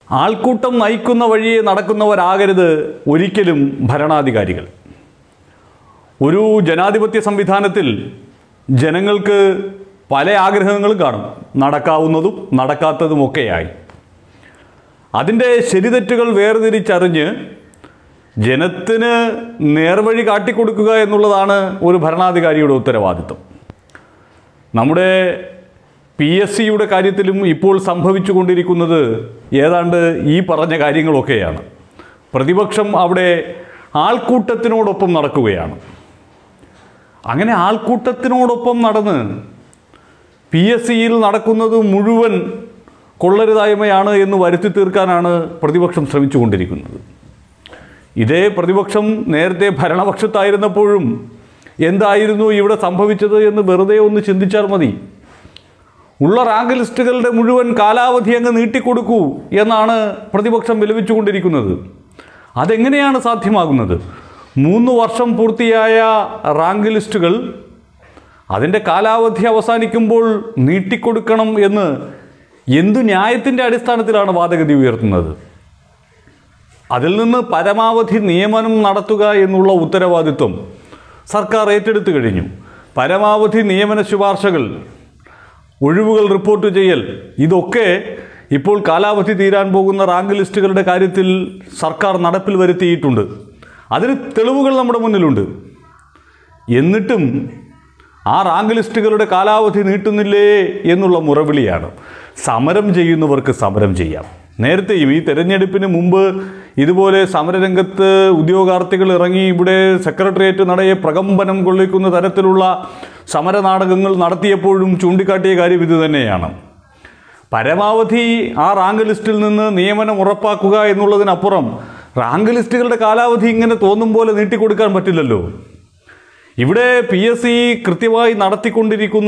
ആൾക്കൂട്ടം നയിക്കുന്ന വഴിയെ നടക്കുന്നവരാകരുത് ഒരിക്കലും ഭരണാധികാരികൾ ഒരു ജനാധിപത്യ സംവിധാനത്തിൽ ജനങ്ങൾക്ക് പല ആഗ്രഹങ്ങളും കാണും നടക്കാവുന്നതും നടക്കാത്തതുമൊക്കെയായി അതിൻ്റെ ശരിതെറ്റുകൾ വേർതിരിച്ചറിഞ്ഞ് ജനത്തിന് നേർവഴി കാട്ടിക്കൊടുക്കുക എന്നുള്ളതാണ് ഒരു ഭരണാധികാരിയുടെ ഉത്തരവാദിത്വം നമ്മുടെ പി എസ് സിയുടെ കാര്യത്തിലും ഇപ്പോൾ സംഭവിച്ചു കൊണ്ടിരിക്കുന്നത് ഏതാണ്ട് ഈ പറഞ്ഞ കാര്യങ്ങളൊക്കെയാണ് പ്രതിപക്ഷം അവിടെ ആൾക്കൂട്ടത്തിനോടൊപ്പം നടക്കുകയാണ് അങ്ങനെ ആൾക്കൂട്ടത്തിനോടൊപ്പം നടന്ന് പി എസ് സിയിൽ നടക്കുന്നത് മുഴുവൻ കൊള്ളരുതായ്മയാണ് എന്ന് വരുത്തി തീർക്കാനാണ് പ്രതിപക്ഷം ശ്രമിച്ചുകൊണ്ടിരിക്കുന്നത് ഇതേ പ്രതിപക്ഷം നേരത്തെ ഭരണപക്ഷത്തായിരുന്നപ്പോഴും എന്തായിരുന്നു ഇവിടെ സംഭവിച്ചത് എന്ന് വെറുതെ ഒന്ന് ചിന്തിച്ചാൽ മതി ഉള്ള റാങ്ക് ലിസ്റ്റുകളുടെ മുഴുവൻ കാലാവധി അങ്ങ് നീട്ടിക്കൊടുക്കൂ എന്നാണ് പ്രതിപക്ഷം വിലപിച്ചുകൊണ്ടിരിക്കുന്നത് അതെങ്ങനെയാണ് സാധ്യമാകുന്നത് മൂന്ന് വർഷം പൂർത്തിയായ റാങ്ക് ലിസ്റ്റുകൾ അതിൻ്റെ കാലാവധി അവസാനിക്കുമ്പോൾ നീട്ടിക്കൊടുക്കണം എന്ന് എന്തു ന്യായത്തിൻ്റെ അടിസ്ഥാനത്തിലാണ് വാദഗതി ഉയർത്തുന്നത് അതിൽ നിന്ന് പരമാവധി നിയമനം നടത്തുക എന്നുള്ള ഉത്തരവാദിത്വം സർക്കാർ ഏറ്റെടുത്തു കഴിഞ്ഞു പരമാവധി നിയമന ശുപാർശകൾ ഒഴിവുകൾ റിപ്പോർട്ട് ചെയ്യൽ ഇതൊക്കെ ഇപ്പോൾ കാലാവധി തീരാൻ പോകുന്ന റാങ്ക് ലിസ്റ്റുകളുടെ കാര്യത്തിൽ സർക്കാർ നടപ്പിൽ വരുത്തിയിട്ടുണ്ട് അതിന് തെളിവുകൾ നമ്മുടെ മുന്നിലുണ്ട് എന്നിട്ടും ആ റാങ്ക് ലിസ്റ്റുകളുടെ കാലാവധി നീട്ടുന്നില്ലേ എന്നുള്ള മുറവിളിയാണ് സമരം ചെയ്യുന്നവർക്ക് സമരം ചെയ്യാം നേരത്തെയും ഈ തെരഞ്ഞെടുപ്പിന് മുമ്പ് ഇതുപോലെ സമരരംഗത്ത് ഉദ്യോഗാർത്ഥികൾ ഇറങ്ങി ഇവിടെ സെക്രട്ടേറിയറ്റ് നടയെ പ്രകമ്പനം കൊള്ളിക്കുന്ന തരത്തിലുള്ള സമരനാടകങ്ങൾ നടത്തിയപ്പോഴും ചൂണ്ടിക്കാട്ടിയ കാര്യം ഇത് തന്നെയാണ് പരമാവധി ആ റാങ്ക് ലിസ്റ്റിൽ നിന്ന് നിയമനം ഉറപ്പാക്കുക എന്നുള്ളതിനപ്പുറം റാങ്ക് ലിസ്റ്റുകളുടെ കാലാവധി ഇങ്ങനെ തോന്നും പോലെ നീട്ടിക്കൊടുക്കാൻ പറ്റില്ലല്ലോ ഇവിടെ പി എസ് സി കൃത്യമായി നടത്തിക്കൊണ്ടിരിക്കുന്ന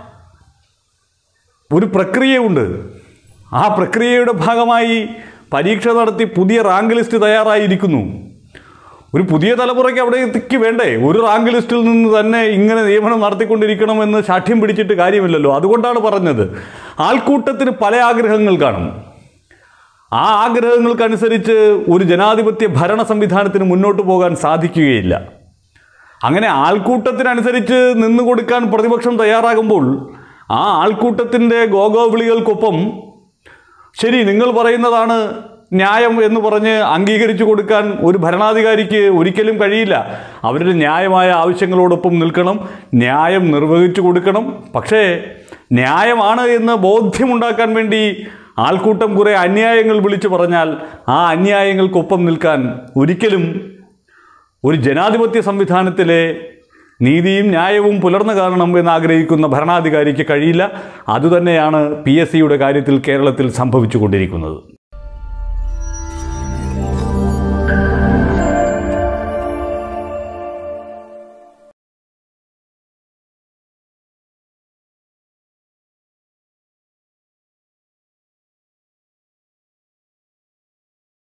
ഒരു പ്രക്രിയയുണ്ട് ആ പ്രക്രിയയുടെ ഭാഗമായി പരീക്ഷ നടത്തി പുതിയ റാങ്ക് ലിസ്റ്റ് തയ്യാറായിരിക്കുന്നു ഒരു പുതിയ തലമുറയ്ക്ക് അവിടേക്ക് വേണ്ടേ ഒരു റാങ്ക് ലിസ്റ്റിൽ നിന്ന് തന്നെ ഇങ്ങനെ നിയമനം നടത്തിക്കൊണ്ടിരിക്കണമെന്ന് ശാഠ്യം പിടിച്ചിട്ട് കാര്യമില്ലല്ലോ അതുകൊണ്ടാണ് പറഞ്ഞത് ആൾക്കൂട്ടത്തിന് പല ആഗ്രഹങ്ങൾ കാണും ആ ആഗ്രഹങ്ങൾക്കനുസരിച്ച് ഒരു ജനാധിപത്യ ഭരണ സംവിധാനത്തിന് മുന്നോട്ട് പോകാൻ സാധിക്കുകയില്ല അങ്ങനെ ആൾക്കൂട്ടത്തിനനുസരിച്ച് നിന്നു കൊടുക്കാൻ പ്രതിപക്ഷം തയ്യാറാകുമ്പോൾ ആ ആൾക്കൂട്ടത്തിൻ്റെ ഗോഗോ വിളികൾക്കൊപ്പം ശരി നിങ്ങൾ പറയുന്നതാണ് ന്യായം എന്ന് പറഞ്ഞ് അംഗീകരിച്ചു കൊടുക്കാൻ ഒരു ഭരണാധികാരിക്ക് ഒരിക്കലും കഴിയില്ല അവരുടെ ന്യായമായ ആവശ്യങ്ങളോടൊപ്പം നിൽക്കണം ന്യായം നിർവഹിച്ചു കൊടുക്കണം പക്ഷേ ന്യായമാണ് എന്ന് ബോധ്യമുണ്ടാക്കാൻ വേണ്ടി ആൾക്കൂട്ടം കുറേ അന്യായങ്ങൾ വിളിച്ചു പറഞ്ഞാൽ ആ അന്യായങ്ങൾക്കൊപ്പം നിൽക്കാൻ ഒരിക്കലും ഒരു ജനാധിപത്യ സംവിധാനത്തിലെ നീതിയും ന്യായവും പുലർന്നു കാണണം എന്ന് ആഗ്രഹിക്കുന്ന ഭരണാധികാരിക്ക് കഴിയില്ല അതുതന്നെയാണ് പി എസ് സിയുടെ കാര്യത്തിൽ കേരളത്തിൽ സംഭവിച്ചുകൊണ്ടിരിക്കുന്നത്